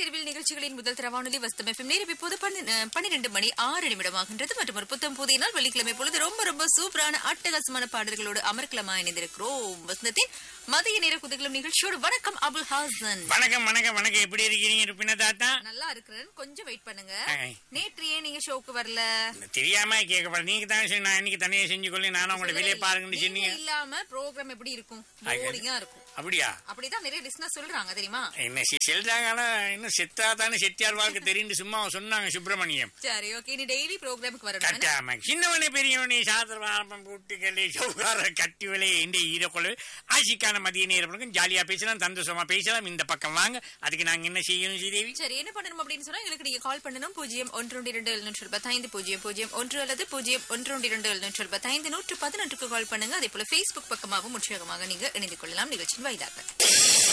இரவில் நிகழ்ச்சிகளின் முதல் தரவானொலி வஸ்தம் எஃப்எம் நேரம் இப்போது பன்னிரண்டு மணி ஆறு நிமிடமாகின்றது மற்றும் ஒரு புத்தம் புதிய நாள் வெள்ளிக்கிழமை பொழுது ரொம்ப ரொம்ப சூப்பரான அட்டகாசமான பாடல்களோடு அமர்க்கலமா இணைந்திருக்கிறோம் வசந்தத்தின் மதிய நேர குதிகளும் நிகழ்ச்சியோடு வணக்கம் அபுல் ஹாசன் வணக்கம் வணக்கம் வணக்கம் எப்படி இருக்கீங்க இருப்பின தாத்தா நல்லா இருக்கிறேன் கொஞ்சம் வெயிட் பண்ணுங்க ஆ. நேற்று ஏன் நீங்க ஷோக்கு வரல தெரியாம கேட்கப்பட நீங்க தான் சரி, நான் இன்னைக்கு தனியா செஞ்சு கொள்ளி நானும் உங்களோட வெளியே பாருங்கன்னு நீங்க சொன்னீங்க இல்லாம ப்ரோக்ராம் எப்படி இருக்கும் போரிங்கா இருக்கும் அப்படியா அப்படிதான் நிறைய லிஸ்னர் சொல்றாங்க தெரியுமா என்ன செ- செல்றாங்க ஆனா இன்னும் செத்தா தானே செட்டியார் வாழ்க்கை தெரியும் சும்மா சொன்னாங்க சுப்பிரமணியம் சரி ஓகே நீ டெய்லி ப்ரோக்ராமுக்கு வரணும் கட்டாம சின்னவனே பெரியவனே சாத்திர ஆரம்பம் கூட்டுகளே சௌகார கட்டி விலை இந்த ஈரக்குழு ஆசிக்கான மதிய நேரம் ஜாலியா பேசலாம் சந்தோஷமா பேசலாம் இந்த பக்கம் வாங்க அதுக்கு நாங்க என்ன செய்யணும் ஸ்ரீதேவி சரி என்ன பண்ணணும் அப்படின்னு சொன்னா எங்களுக்கு நீங்க கால் பண்ணணும் பூஜ்ஜியம் ஒன்று ஒன்று இரண்டு எழுநூற்று பத்தைந்து பூஜ்ஜியம் பூஜ்ஜியம் ஒன்று அல்லது பூஜ்ஜியம் ஒன்று ஒன்று இரண்டு எழுநூற்று பத்தைந்து நூற்று பதினொன்றுக்கு கால் பண்ணுங்க அதே போல Facebook பக்கமாகவும் உற்சாகமாக நீங்க இணைந்து கொள்ளலாம் நிகழ்ச்சியின் வாயிலாக